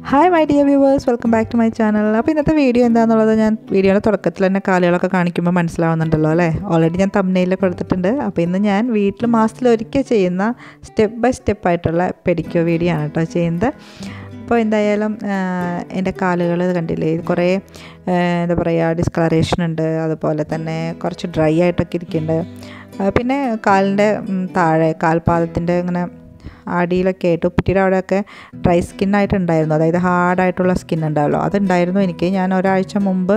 hi my dear viewers welcome back to my channel അപ്പോൾ ഇന്നത്തെ video എന്താണെന്നുള്ളത് ഞാൻ വീഡിയോയുടെ തുടക്കത്തിൽ തന്നെ കാലുകളൊക്കെ കാണിക്കുമ്പോൾ മനസ്സിലാവുന്നുണ്ടല്ലോ അല്ലേ ഓൾറെഡി ഞാൻ തമ്മനയിൽ കൊടുത്തിട്ടുണ്ട് അപ്പോൾ ഇന്ന് ഞാൻ വീട്ടിൽ മാസത്തിൽ ഒരിക്കൽ ചെയ്യുന്ന സ്റ്റെപ്പ് ബൈ സ്റ്റെപ്പ് ആയിട്ടുള്ള പെഡിക്യോ വീഡിയോ ആണ് കേട്ടോ ചെയ്യുന്നത് അപ്പോൾ എന്തായാലും എൻ്റെ കാലുകൾ കണ്ടില്ലേ ഇത് കുറേ എന്താ പറയുക ഡിസ്കളറേഷൻ ഉണ്ട് അതുപോലെ തന്നെ കുറച്ച് ഡ്രൈ ആയിട്ടൊക്കെ ഇരിക്കുന്നുണ്ട് പിന്നെ കാലിൻ്റെ താഴെ കാൽപാദത്തിൻ്റെ ഇങ്ങനെ അടിയിലൊക്കെ ആയിട്ട് ഉപ്പിട്ടിയുടെ അവിടെയൊക്കെ ഡ്രൈ സ്കിന്നായിട്ടുണ്ടായിരുന്നു അതായത് ഹാർഡായിട്ടുള്ള സ്കിൻ ഉണ്ടാവുമല്ലോ അതുണ്ടായിരുന്നു എനിക്ക് ഞാൻ ഒരാഴ്ച മുമ്പ്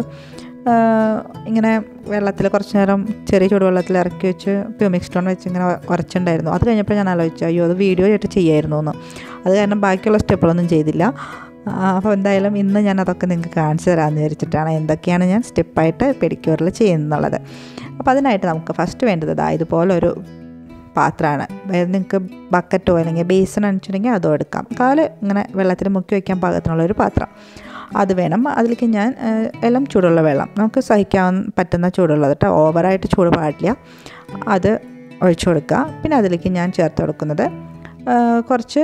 ഇങ്ങനെ വെള്ളത്തിൽ കുറച്ച് നേരം ചെറിയ ചൂടുവെള്ളത്തിൽ ഇറക്കി വെച്ച് പ്യൂമിക് സ്റ്റോൺ വെച്ച് ഇങ്ങനെ ഉരച്ചിട്ടുണ്ടായിരുന്നു അത് കഴിഞ്ഞപ്പോൾ ഞാൻ ആലോചിച്ചു അയ്യോ അത് വീഡിയോ ആയിട്ട് ചെയ്യായിരുന്നു എന്ന് അത് കാരണം ബാക്കിയുള്ള സ്റ്റെപ്പുകളൊന്നും ചെയ്തില്ല അപ്പോൾ എന്തായാലും ഇന്ന് ഞാൻ അതൊക്കെ നിങ്ങൾക്ക് കാണിച്ചു തരാമെന്ന് വിചാരിച്ചിട്ടാണ് എന്തൊക്കെയാണ് ഞാൻ സ്റ്റെപ്പായിട്ട് പെഡിക്യൂറിൽ ചെയ്യുന്നുള്ളത് അപ്പോൾ അതിനായിട്ട് നമുക്ക് ഫസ്റ്റ് വേണ്ടത് ഇതാ ഇതുപോലെ ഒരു പാത്രമാണ് അതായത് നിങ്ങൾക്ക് ബക്കറ്റോ അല്ലെങ്കിൽ ബേസൺ അണിച്ചിട്ടുണ്ടെങ്കിൽ അതും എടുക്കാം കാല് ഇങ്ങനെ വെള്ളത്തിൽ മുക്കി വയ്ക്കാൻ പാകത്തിനുള്ള ഒരു പാത്രം അത് വേണം അതിലേക്ക് ഞാൻ എല്ലാം ചൂടുള്ള വെള്ളം നമുക്ക് സഹിക്കാൻ പറ്റുന്ന ചൂടുള്ളത് കേട്ടോ ഓവറായിട്ട് ചൂട് പാടില്ല അത് ഒഴിച്ചു കൊടുക്കുക പിന്നെ അതിലേക്ക് ഞാൻ ചേർത്ത് കൊടുക്കുന്നത് കുറച്ച്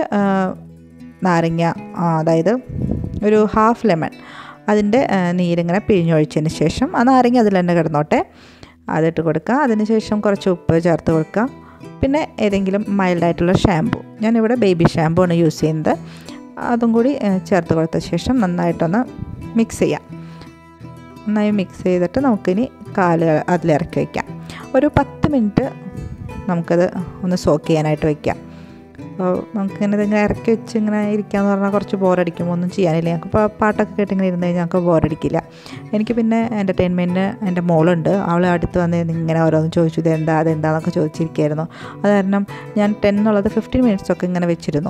നാരങ്ങ അതായത് ഒരു ഹാഫ് ലെമൺ അതിൻ്റെ നീരിങ്ങനെ പിഴിഞ്ഞൊഴിച്ചതിന് ശേഷം ആ നാരങ്ങ അതിൽ തന്നെ കിടന്നോട്ടെ അതിട്ട് കൊടുക്കുക അതിന് ശേഷം കുറച്ച് ഉപ്പ് ചേർത്ത് കൊടുക്കുക പിന്നെ ഏതെങ്കിലും മൈൽഡായിട്ടുള്ള ഷാമ്പു ഞാനിവിടെ ബേബി ഷാമ്പു ആണ് യൂസ് ചെയ്യുന്നത് അതും കൂടി ചേർത്ത് കൊടുത്ത ശേഷം നന്നായിട്ടൊന്ന് മിക്സ് ചെയ്യാം നന്നായി മിക്സ് ചെയ്തിട്ട് നമുക്കിനി കാല് അതിലിറക്കി വയ്ക്കാം ഒരു പത്ത് മിനിറ്റ് നമുക്കത് ഒന്ന് സോക്ക് ചെയ്യാനായിട്ട് വയ്ക്കാം അപ്പോൾ നമുക്കിങ്ങനെ ഇതിങ്ങനെ ഇറക്കി വെച്ച് ഇങ്ങനെ ഇരിക്കാമെന്ന് പറഞ്ഞാൽ കുറച്ച് ബോറടിക്കുമ്പോൾ ഒന്നും ചെയ്യാനില്ല ഞങ്ങൾക്ക് ഇപ്പോൾ പാട്ടൊക്കെ കേട്ട് ഇങ്ങനെ ഇരുന്ന് കഴിഞ്ഞാൽ ഞങ്ങൾക്ക് ബോറടിക്കില്ല എനിക്ക് പിന്നെ എൻ്റർടൈൻമെൻറ്റിന് എൻ്റെ മോളുണ്ട് അവൾ അടുത്ത് വന്ന് ഇങ്ങനെ ഓരോന്ന് ചോദിച്ചു ഇത് എന്താ അതെന്താന്നൊക്കെ ചോദിച്ചിരിക്കുകയായിരുന്നു അത് കാരണം ഞാൻ ടെൻ എന്നുള്ളത് ഫിഫ്റ്റീൻ മിനിറ്റ്സൊക്കെ ഇങ്ങനെ വെച്ചിരുന്നു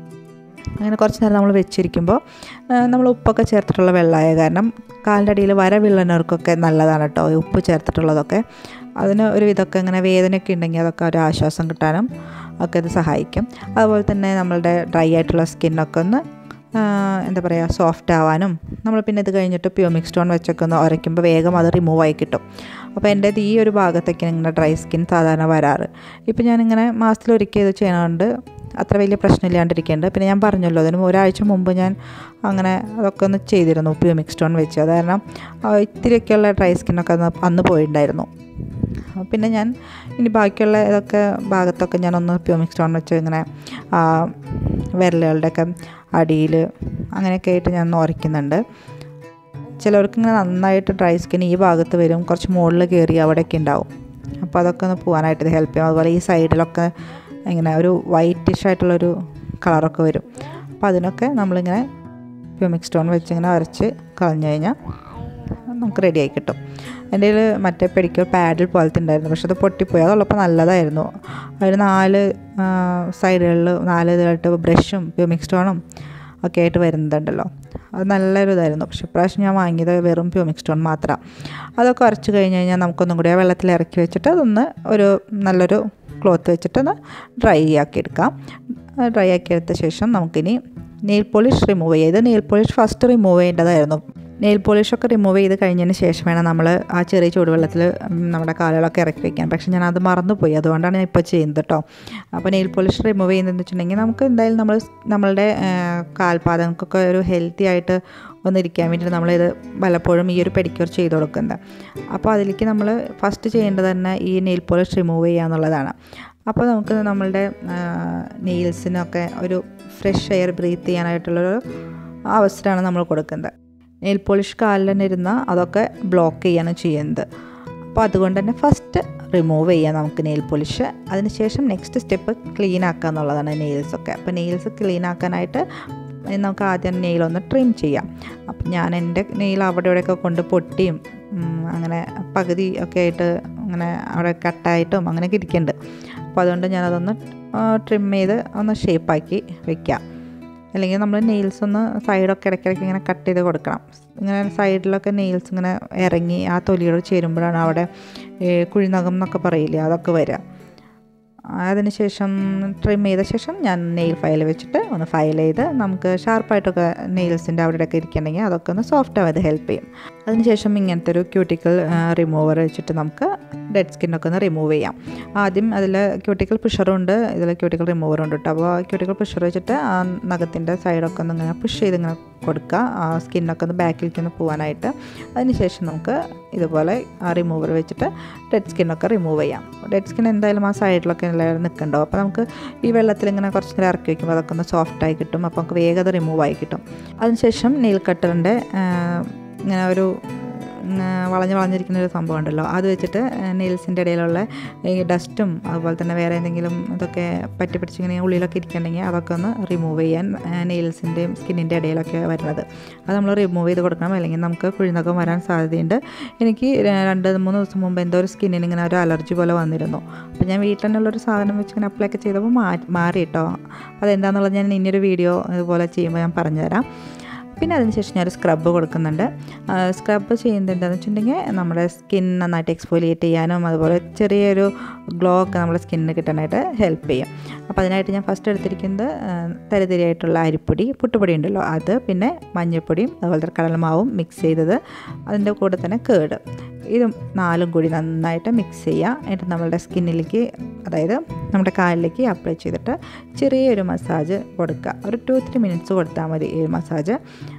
അങ്ങനെ കുറച്ച് നേരം നമ്മൾ വെച്ചിരിക്കുമ്പോൾ നമ്മൾ ഉപ്പൊക്കെ ചേർത്തിട്ടുള്ള വെള്ളമായ കാരണം കാലിൻ്റെ അടിയിൽ വര വീഴുന്നവർക്കൊക്കെ നല്ലതാണ് കേട്ടോ ഉപ്പ് ചേർത്തിട്ടുള്ളതൊക്കെ അതിന് ഒരു ഇതൊക്കെ ഇങ്ങനെ വേദനയൊക്കെ ഉണ്ടെങ്കിൽ അതൊക്കെ ഒരു ആശ്വാസം കിട്ടാനും ഒക്കെ ഇത് സഹായിക്കും അതുപോലെ തന്നെ നമ്മളുടെ ഡ്രൈ ആയിട്ടുള്ള സ്കിന്നൊക്കെ ഒന്ന് എന്താ പറയുക സോഫ്റ്റ് ആവാനും നമ്മൾ പിന്നെ ഇത് കഴിഞ്ഞിട്ട് പ്യൂമിക് സ്റ്റോൺ വെച്ചൊക്കെ ഒന്ന് ഉരയ്ക്കുമ്പോൾ വേഗം അത് റിമൂവ് ആയി കിട്ടും അപ്പോൾ എൻ്റെ ഈ ഒരു ഭാഗത്തേക്ക് ഇങ്ങനെ ഡ്രൈ സ്കിൻ സാധാരണ വരാറ് ഇപ്പോൾ ഞാനിങ്ങനെ മാസത്തിൽ ഒരിക്കൽ ഇത് ചെയ്യണതുകൊണ്ട് അത്ര വലിയ പ്രശ്നമില്ലാണ്ടിരിക്കുന്നുണ്ട് പിന്നെ ഞാൻ പറഞ്ഞല്ലോ അതിന് ഒരാഴ്ച മുമ്പ് ഞാൻ അങ്ങനെ അതൊക്കെ ഒന്ന് ചെയ്തിരുന്നു പ്യൂമിക് സ്റ്റോൺ വെച്ച് അത് കാരണം ഇത്തിരിയൊക്കെയുള്ള ഡ്രൈ സ്കിന്നൊക്കെ അന്ന് അന്ന് പോയിട്ടുണ്ടായിരുന്നു പിന്നെ ഞാൻ ഇനി ബാക്കിയുള്ള ഇതൊക്കെ ഭാഗത്തൊക്കെ ഞാനൊന്ന് പ്യൂമിക് സ്റ്റോൺ വെച്ച് ഇങ്ങനെ വിരലുകളുടെയൊക്കെ അടിയിൽ അങ്ങനെയൊക്കെ ആയിട്ട് ഞാൻ ഉരയ്ക്കുന്നുണ്ട് ചിലവർക്ക് ഇങ്ങനെ നന്നായിട്ട് ഡ്രൈ സ്കിൻ ഈ ഭാഗത്ത് വരും കുറച്ച് മുകളിൽ കയറി അവിടെയൊക്കെ ഉണ്ടാവും അപ്പോൾ അതൊക്കെ ഒന്ന് പോകാനായിട്ട് ഇത് ഹെൽപ്പ് ചെയ്യും അതുപോലെ ഈ സൈഡിലൊക്കെ ഇങ്ങനെ ഒരു വൈറ്റിഷ് ആയിട്ടുള്ളൊരു കളറൊക്കെ വരും അപ്പോൾ അതിനൊക്കെ നമ്മളിങ്ങനെ പ്യൂമിക് സ്റ്റോൺ വെച്ച് ഇങ്ങനെ അരച്ച് കളഞ്ഞു കഴിഞ്ഞാൽ നമുക്ക് റെഡിയായി കിട്ടും എൻ്റെ കയ്യിൽ മറ്റേ പെഡിക്യൂർ പാഡിൽ പോലത്തെ ഉണ്ടായിരുന്നു പക്ഷെ അത് പൊട്ടിപ്പോയി അതുള്ളപ്പോൾ നല്ലതായിരുന്നു അതിന് നാല് സൈഡുകളിൽ നാല് ഇതായിട്ട് ബ്രഷും പ്യൂമിക് സ്റ്റോണും ഒക്കെ ആയിട്ട് വരുന്നുണ്ടല്ലോ അത് നല്ലൊരു ഇതായിരുന്നു പക്ഷെ ഇപ്രാവശ്യം ഞാൻ വാങ്ങിയത് വെറും പ്യൂമിക് സ്റ്റോൺ മാത്രം അതൊക്കെ അരച്ച് കഴിഞ്ഞ് കഴിഞ്ഞാൽ നമുക്കൊന്നും കൂടി ആ വെള്ളത്തിൽ ഇറക്കി വെച്ചിട്ട് അതൊന്ന് ഒരു നല്ലൊരു ക്ലോത്ത് വെച്ചിട്ടൊന്ന് ഡ്രൈ ആക്കി എടുക്കാം ഡ്രൈ ആക്കി എടുത്ത ശേഷം നമുക്കിനി നെയിൽ പോളിഷ് റിമൂവ് ചെയ്ത് നെയിൽ പോളിഷ് ഫസ്റ്റ് റിമൂവ് ചെയ്യേണ്ടതായിരുന്നു നെയിൽ പോളിഷൊക്കെ റിമൂവ് ചെയ്ത് കഴിഞ്ഞതിന് ശേഷം വേണം നമ്മൾ ആ ചെറിയ ചൂടുവെള്ളത്തിൽ നമ്മുടെ കാലുകളൊക്കെ ഇറക്കി വയ്ക്കാൻ പക്ഷേ ഞാൻ അത് മറന്നുപോയി അതുകൊണ്ടാണ് ഞാൻ ഇപ്പോൾ ചെയ്യുന്നത് കേട്ടോ അപ്പോൾ നെയിൽ പോളിഷ് റിമൂവ് ചെയ്യുന്നതെന്ന് വെച്ചിട്ടുണ്ടെങ്കിൽ നമുക്ക് എന്തായാലും നമ്മൾ നമ്മളുടെ കാൽപാദങ്ങൾക്കൊക്കെ ഒരു ഹെൽത്തി ആയിട്ട് ഒന്നിരിക്കാൻ വേണ്ടിയിട്ട് നമ്മളിത് പലപ്പോഴും ഈ ഒരു പെഡിക്യൂർ ചെയ്ത് കൊടുക്കുന്നത് അപ്പോൾ അതിലേക്ക് നമ്മൾ ഫസ്റ്റ് ചെയ്യേണ്ടത് തന്നെ ഈ നെയിൽ പോളിഷ് റിമൂവ് ചെയ്യുക എന്നുള്ളതാണ് അപ്പോൾ നമുക്ക് നമ്മളുടെ നെയിൽസിനൊക്കെ ഒരു ഫ്രഷ് എയർ ബ്രീത്ത് ചെയ്യാനായിട്ടുള്ളൊരു അവസരമാണ് നമ്മൾ കൊടുക്കുന്നത് നെയിൽ പോളിഷ് കാലിൽ തന്നെ ഇരുന്നാൽ അതൊക്കെ ബ്ലോക്ക് ചെയ്യാണ് ചെയ്യുന്നത് അപ്പോൾ അതുകൊണ്ട് തന്നെ ഫസ്റ്റ് റിമൂവ് ചെയ്യാം നമുക്ക് നെയിൽ പോളിഷ് അതിനുശേഷം നെക്സ്റ്റ് സ്റ്റെപ്പ് ക്ലീൻ ആക്കുക എന്നുള്ളതാണ് നെയിൽസൊക്കെ അപ്പോൾ നെയിൽസ് ക്ലീൻ ആക്കാനായിട്ട് നമുക്ക് ആദ്യം നെയിലൊന്ന് ട്രിം ചെയ്യാം അപ്പം ഞാൻ എൻ്റെ നെയിൽ അവിടെ ഇവിടെയൊക്കെ കൊണ്ട് പൊട്ടിയും അങ്ങനെ പകുതി ഒക്കെ ആയിട്ട് അങ്ങനെ അവിടെ കട്ടായിട്ടും അങ്ങനെയൊക്കെ ഇരിക്കുന്നുണ്ട് അപ്പോൾ അതുകൊണ്ട് ഞാനതൊന്ന് ട്രിം ചെയ്ത് ഒന്ന് ഷേപ്പാക്കി വെക്കാം അല്ലെങ്കിൽ നമ്മൾ നെയിൽസ് ഒന്ന് സൈഡൊക്കെ ഇടയ്ക്കിടയ്ക്ക് ഇങ്ങനെ കട്ട് ചെയ്ത് കൊടുക്കണം ഇങ്ങനെ സൈഡിലൊക്കെ നെയിൽസ് ഇങ്ങനെ ഇറങ്ങി ആ തൊലിയോട് ചേരുമ്പോഴാണ് അവിടെ കുഴിനകം എന്നൊക്കെ പറയില്ലേ അതൊക്കെ വരിക അതിനുശേഷം ട്രിം ചെയ്ത ശേഷം ഞാൻ നെയിൽ ഫയൽ വെച്ചിട്ട് ഒന്ന് ഫയൽ ചെയ്ത് നമുക്ക് ഷാർപ്പായിട്ടൊക്കെ നെയിൽസിൻ്റെ അവിടെയൊക്കെ ഇരിക്കണമെങ്കിൽ അതൊക്കെ ഒന്ന് സോഫ്റ്റ് ആവാതെ ഹെൽപ്പ് ചെയ്യും അതിനുശേഷം ഇങ്ങനത്തെ ഒരു ക്യൂട്ടിക്കൽ റിമൂവർ വെച്ചിട്ട് നമുക്ക് ഡെഡ് സ്കിന്നൊക്കെ ഒന്ന് റിമൂവ് ചെയ്യാം ആദ്യം അതിൽ ക്യൂട്ടിക്കൽ പുഷറും ഉണ്ട് ഇതിൽ ക്യൂട്ടിക്കൽ റിമൂവറും ഉണ്ട് കേട്ടോ അപ്പോൾ ക്യൂട്ടിക്കൽ പുഷർ വെച്ചിട്ട് ആ നഖത്തിൻ്റെ സൈഡൊക്കെ ഒന്ന് ഇങ്ങനെ പുഷ് ചെയ്ത് ഇങ്ങനെ കൊടുക്കുക ആ സ്കിന്നൊക്കെ ഒന്ന് ബാക്കിലേക്ക് ഒന്ന് പോകാനായിട്ട് അതിനുശേഷം നമുക്ക് ഇതുപോലെ ആ റിമൂവർ വെച്ചിട്ട് ഡെഡ് സ്കിന്നൊക്കെ റിമൂവ് ചെയ്യാം ഡെഡ് സ്കിൻ എന്തായാലും ആ സൈഡിലൊക്കെ എല്ലാവരും നിൽക്കണ്ടാവും അപ്പോൾ നമുക്ക് ഈ വെള്ളത്തിൽ ഇങ്ങനെ കുറച്ച് നേരം ഇറക്കി വയ്ക്കുമ്പോൾ അതൊക്കെ ഒന്ന് സോഫ്റ്റായി കിട്ടും അപ്പോൾ നമുക്ക് വേഗം അത് റിമൂവ് ആയി കിട്ടും അതിനുശേഷം നെയിൽ കട്ടറിൻ്റെ ഇങ്ങനെ ഒരു വളഞ്ഞ് വളഞ്ഞിരിക്കുന്ന ഒരു സംഭവം ഉണ്ടല്ലോ അത് വെച്ചിട്ട് നെയിൽസിൻ്റെ ഇടയിലുള്ള ഈ ഡസ്റ്റും അതുപോലെ തന്നെ വേറെ എന്തെങ്കിലും ഇതൊക്കെ പറ്റി പിടിച്ചിങ്ങനെ ഉള്ളിലൊക്കെ ഇരിക്കണമെങ്കിൽ അതൊക്കെ ഒന്ന് റിമൂവ് ചെയ്യാൻ നെയിൽസിൻ്റെയും സ്കിന്നിൻ്റെ ഇടയിലൊക്കെ വരുന്നത് അത് നമ്മൾ റിമൂവ് ചെയ്ത് കൊടുക്കണം അല്ലെങ്കിൽ നമുക്ക് കുഴിനകം വരാൻ സാധ്യതയുണ്ട് എനിക്ക് രണ്ട് മൂന്ന് ദിവസം മുമ്പ് എന്തോ ഒരു സ്കിന്നിന് ഇങ്ങനെ ഒരു അലർജി പോലെ വന്നിരുന്നു അപ്പോൾ ഞാൻ വീട്ടിൽ തന്നെയുള്ള ഒരു സാധനം വെച്ച് ഇങ്ങനെ അപ്ലൈ ഒക്കെ ചെയ്തപ്പോൾ മാറി കേട്ടോ അതെന്താണെന്നുള്ളത് ഞാൻ ഇനിയൊരു വീഡിയോ ഇതുപോലെ ചെയ്യുമ്പോൾ ഞാൻ പറഞ്ഞുതരാം പിന്നെ അതിനുശേഷം ഞാൻ സ്ക്രബ്ബ് കൊടുക്കുന്നുണ്ട് സ്ക്രബ്ബ് ചെയ്യുന്നത് എന്താണെന്ന് വെച്ചിട്ടുണ്ടെങ്കിൽ നമ്മുടെ സ്കിൻ നന്നായിട്ട് എക്സ്ഫോലിയേറ്റ് ചെയ്യാനും അതുപോലെ ചെറിയൊരു ഗ്ലോ ഒക്കെ നമ്മുടെ സ്കിന്നിന് കിട്ടാനായിട്ട് ഹെൽപ്പ് ചെയ്യും അപ്പോൾ അതിനായിട്ട് ഞാൻ ഫസ്റ്റ് എടുത്തിരിക്കുന്നത് തരിതരിയായിട്ടുള്ള അരിപ്പൊടി പുട്ടുപൊടി ഉണ്ടല്ലോ അത് പിന്നെ മഞ്ഞൾപ്പൊടിയും അതുപോലെ കടലമാവും മിക്സ് ചെയ്തത് അതിൻ്റെ കൂടെ തന്നെ കേട് ഇതും നാലും കൂടി നന്നായിട്ട് മിക്സ് ചെയ്യുക എന്നിട്ട് നമ്മളുടെ സ്കിന്നിലേക്ക് അതായത് നമ്മുടെ കാലിലേക്ക് അപ്ലൈ ചെയ്തിട്ട് ചെറിയൊരു മസാജ് കൊടുക്കുക ഒരു ടു ത്രീ മിനിറ്റ്സ് കൊടുത്താൽ മതി ഈ മസാജ്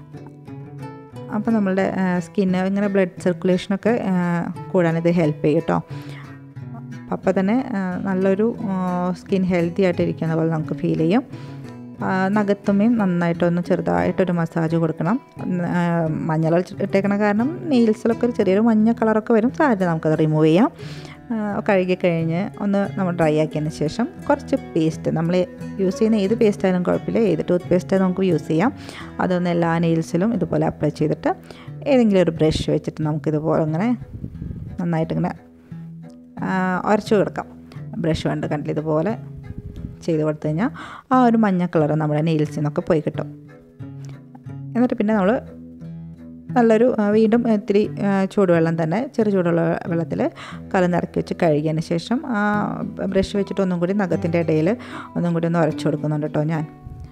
അപ്പോൾ നമ്മളുടെ സ്കിന്ന് ഇങ്ങനെ ബ്ലഡ് സർക്കുലേഷനൊക്കെ കൂടാനിത് ഹെൽപ്പ് ചെയ്യും കേട്ടോ അപ്പോൾ തന്നെ നല്ലൊരു സ്കിൻ ഹെൽത്തി ആയിട്ട് ഇരിക്കുന്ന പോലെ നമുക്ക് ഫീൽ ചെയ്യും നഖത്തുമ്മയും നന്നായിട്ടൊന്ന് ചെറുതായിട്ടൊരു മസാജ് കൊടുക്കണം മഞ്ഞൾ ഇട്ടേക്കണ കാരണം നെയിൽസിലൊക്കെ ഒരു ചെറിയൊരു മഞ്ഞ കളറൊക്കെ വരും സാധ്യത നമുക്കത് റിമൂവ് ചെയ്യാം കഴുകി കഴിഞ്ഞ് ഒന്ന് നമ്മൾ ഡ്രൈ ആക്കിയതിന് ശേഷം കുറച്ച് പേസ്റ്റ് നമ്മൾ യൂസ് ചെയ്യുന്ന ഏത് പേസ്റ്റ് ആയാലും കുഴപ്പമില്ല ഏത് ടൂത്ത് പേസ്റ്റ് നമുക്ക് യൂസ് ചെയ്യാം അതൊന്ന് എല്ലാ നെയിൽസിലും ഇതുപോലെ അപ്ലൈ ചെയ്തിട്ട് ഏതെങ്കിലും ഒരു ബ്രഷ് വെച്ചിട്ട് നമുക്കിതുപോലെ ഇങ്ങനെ നന്നായിട്ടിങ്ങനെ ഉരച്ചു കൊടുക്കാം ബ്രഷ് കൊണ്ട് കണ്ടില്ല ഇതുപോലെ ചെയ്ത് കൊടുത്തു കഴിഞ്ഞാൽ ആ ഒരു മഞ്ഞ കളർ നമ്മുടെ നെയിൽസിൽ നിന്നൊക്കെ പോയി കിട്ടും എന്നിട്ട് പിന്നെ നമ്മൾ നല്ലൊരു വീണ്ടും ഇത്തിരി ചൂടുവെള്ളം തന്നെ ചെറു ചൂടുള്ള വെള്ളത്തിൽ കലന്നിറക്കി വെച്ച് കഴുകിയതിന് ശേഷം ആ ബ്രഷ് വെച്ചിട്ട് ഒന്നും കൂടി നഖത്തിൻ്റെ ഇടയിൽ ഒന്നും കൂടി ഒന്ന് ഉരച്ചു കൊടുക്കുന്നുണ്ട് കേട്ടോ ഞാൻ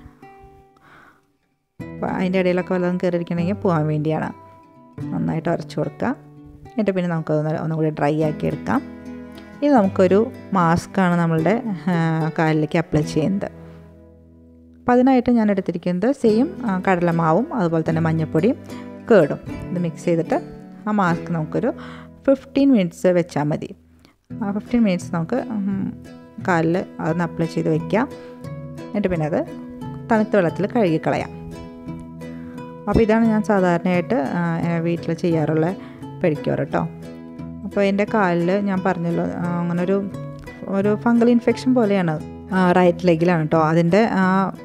അപ്പോൾ അതിൻ്റെ ഇടയിലൊക്കെ വല്ലതും കയറിയിരിക്കണമെങ്കിൽ പോകാൻ വേണ്ടിയാണ് നന്നായിട്ട് ഉരച്ചു കൊടുക്കുക എന്നിട്ട് പിന്നെ നമുക്കതൊന്ന് ഒന്നും കൂടി ഡ്രൈ ആക്കി എടുക്കാം ഇനി നമുക്കൊരു മാസ്കാണ് നമ്മളുടെ കാലിലേക്ക് അപ്ലൈ ചെയ്യുന്നത് അപ്പോൾ അതിനായിട്ട് ഞാൻ എടുത്തിരിക്കുന്നത് സെയിം കടലമാവും അതുപോലെ തന്നെ മഞ്ഞൾപ്പൊടിയും കേടും ഇത് മിക്സ് ചെയ്തിട്ട് ആ മാസ്ക് നമുക്കൊരു ഫിഫ്റ്റീൻ മിനിറ്റ്സ് വെച്ചാൽ മതി ആ ഫിഫ്റ്റീൻ മിനിറ്റ്സ് നമുക്ക് കാലിൽ അതൊന്ന് അപ്ലൈ ചെയ്ത് വയ്ക്കാം എന്നിട്ട് പിന്നെ അത് തണുത്ത വെള്ളത്തിൽ കഴുകിക്കളയാം അപ്പോൾ ഇതാണ് ഞാൻ സാധാരണയായിട്ട് വീട്ടിൽ ചെയ്യാറുള്ള പെഡിക്യൂർ കേട്ടോ അപ്പോൾ എൻ്റെ കാലിൽ ഞാൻ പറഞ്ഞല്ലോ അങ്ങനെ ഒരു ഒരു ഫംഗൽ ഇൻഫെക്ഷൻ പോലെയാണ് റൈറ്റ് ലെഗിലാണ് കേട്ടോ അതിൻ്റെ ആ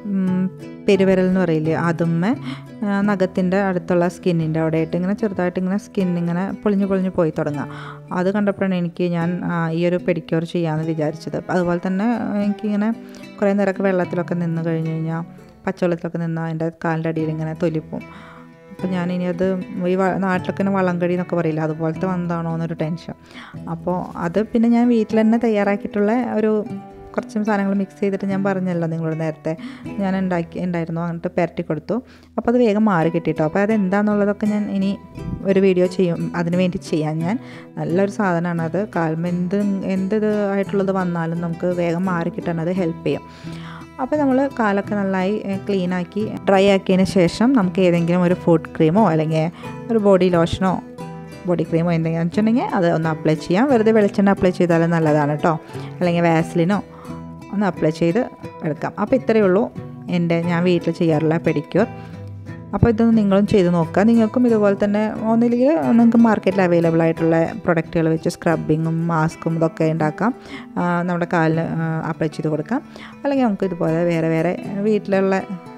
പെരുവിരൽ എന്ന് പറയില്ലേ അതുമ്മേ നഖത്തിൻ്റെ അടുത്തുള്ള സ്കിന്നിൻ്റെ അവിടെ ആയിട്ട് ഇങ്ങനെ ചെറുതായിട്ട് ഇങ്ങനെ സ്കിൻ ഇങ്ങനെ പൊളിഞ്ഞു പൊളിഞ്ഞു പോയി തുടങ്ങുക അത് കണ്ടപ്പോഴാണ് എനിക്ക് ഞാൻ ഈ ഒരു പെഡിക്യൂർ ചെയ്യാമെന്ന് വിചാരിച്ചത് അതുപോലെ തന്നെ എനിക്കിങ്ങനെ കുറേ നേരമൊക്കെ വെള്ളത്തിലൊക്കെ നിന്ന് കഴിഞ്ഞ് കഴിഞ്ഞാൽ പച്ചവെള്ളത്തിലൊക്കെ നിന്ന് അതിൻ്റെ കാലിൻ്റെ അടിയിൽ ഇങ്ങനെ തൊലിപ്പും അപ്പോൾ ഞാൻ ഇനി അത് ഈ നാട്ടിലൊക്കെ വള്ളം കടി എന്നൊക്കെ പറയില്ല അതുപോലത്തെ വന്നതാണോ എന്നൊരു ടെൻഷൻ അപ്പോൾ അത് പിന്നെ ഞാൻ വീട്ടിൽ തന്നെ തയ്യാറാക്കിയിട്ടുള്ള ഒരു കുറച്ച് സാധനങ്ങൾ മിക്സ് ചെയ്തിട്ട് ഞാൻ പറഞ്ഞല്ലോ നിങ്ങളോട് നേരത്തെ ഞാൻ ഉണ്ടാക്കി ഉണ്ടായിരുന്നു അങ്ങോട്ട് പുരട്ടി കൊടുത്തു അപ്പോൾ അത് വേഗം മാറി കിട്ടിയിട്ടോ അപ്പോൾ അതെന്താണെന്നുള്ളതൊക്കെ ഞാൻ ഇനി ഒരു വീഡിയോ ചെയ്യും അതിന് വേണ്ടി ചെയ്യാൻ ഞാൻ നല്ലൊരു സാധനമാണ് അത് കാൽമ എന്ത് എന്ത് ഇത് ആയിട്ടുള്ളത് വന്നാലും നമുക്ക് വേഗം മാറി കിട്ടാൻ അത് ഹെൽപ്പ് ചെയ്യും അപ്പോൾ നമ്മൾ കാലൊക്കെ നന്നായി ക്ലീൻ ആക്കി ഡ്രൈ ആക്കിയതിന് ശേഷം നമുക്ക് ഏതെങ്കിലും ഒരു ഫുഡ് ക്രീമോ അല്ലെങ്കിൽ ഒരു ബോഡി ലോഷനോ ബോഡി ക്രീമോ എന്തെങ്കിലും വെച്ചിട്ടുണ്ടെങ്കിൽ അത് ഒന്ന് അപ്ലൈ ചെയ്യാം വെറുതെ വെളിച്ചെണ്ണ അപ്ലൈ ചെയ്താലും നല്ലതാണ് കേട്ടോ അല്ലെങ്കിൽ വാസ്ലിനോ ഒന്ന് അപ്ലൈ ചെയ്ത് എടുക്കാം അപ്പോൾ ഇത്രയേ ഉള്ളൂ എൻ്റെ ഞാൻ വീട്ടിൽ ചെയ്യാറുള്ള പെഡിക്യൂർ അപ്പോൾ ഇതൊന്ന് നിങ്ങളും ചെയ്ത് നോക്കുക നിങ്ങൾക്കും ഇതുപോലെ തന്നെ ഒന്നില്ലെങ്കിൽ നിങ്ങൾക്ക് മാർക്കറ്റിൽ അവൈലബിൾ ആയിട്ടുള്ള പ്രൊഡക്റ്റുകൾ വെച്ച് സ്ക്രബിങ്ങും മാസ്കും ഇതൊക്കെ ഉണ്ടാക്കാം നമ്മുടെ കാലിന് അപ്ലൈ ചെയ്ത് കൊടുക്കാം അല്ലെങ്കിൽ നമുക്ക് ഇതുപോലെ വേറെ വേറെ വീട്ടിലുള്ള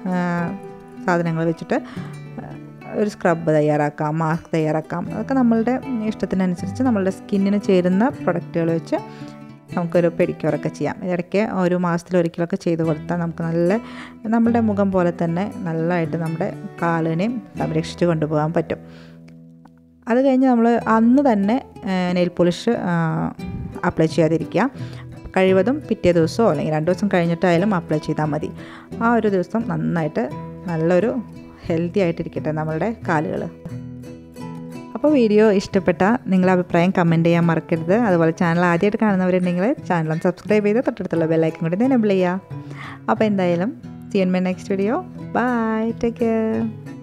സാധനങ്ങൾ വെച്ചിട്ട് ഒരു സ്ക്രബ് തയ്യാറാക്കാം മാസ്ക് തയ്യാറാക്കാം അതൊക്കെ നമ്മളുടെ ഇഷ്ടത്തിനനുസരിച്ച് നമ്മളുടെ സ്കിന്നിന് ചേരുന്ന പ്രൊഡക്റ്റുകൾ വെച്ച് നമുക്കൊരു പെഡിക്യൂറൊക്കെ ചെയ്യാം ഇടയ്ക്ക് ഒരു മാസത്തിലൊരിക്കലൊക്കെ ചെയ്ത് കൊടുത്താൽ നമുക്ക് നല്ല നമ്മുടെ മുഖം പോലെ തന്നെ നല്ലതായിട്ട് നമ്മുടെ കാലിനെയും സംരക്ഷിച്ച് കൊണ്ടുപോകാൻ പറ്റും അത് കഴിഞ്ഞ് നമ്മൾ അന്ന് തന്നെ നെയിൽ പോളിഷ് അപ്ലൈ ചെയ്യാതിരിക്കുക കഴിവതും പിറ്റേ ദിവസമോ അല്ലെങ്കിൽ രണ്ട് ദിവസം കഴിഞ്ഞിട്ടായാലും അപ്ലൈ ചെയ്താൽ മതി ആ ഒരു ദിവസം നന്നായിട്ട് നല്ലൊരു ഹെൽത്തി ആയിട്ടിരിക്കട്ടെ നമ്മളുടെ കാലുകൾ അപ്പോൾ വീഡിയോ ഇഷ്ടപ്പെട്ട നിങ്ങളുടെ അഭിപ്രായം കമൻറ്റ് ചെയ്യാൻ മറക്കരുത് അതുപോലെ ചാനൽ ആദ്യമായിട്ട് കാണുന്നവരുണ്ടെങ്കിൽ ചാനൽ സബ്സ്ക്രൈബ് ചെയ്ത് തൊട്ടടുത്തുള്ള ബെല്ലൈക്കൻ കൂടി എനബിൾ ചെയ്യുക അപ്പോൾ എന്തായാലും see in my next video bye take care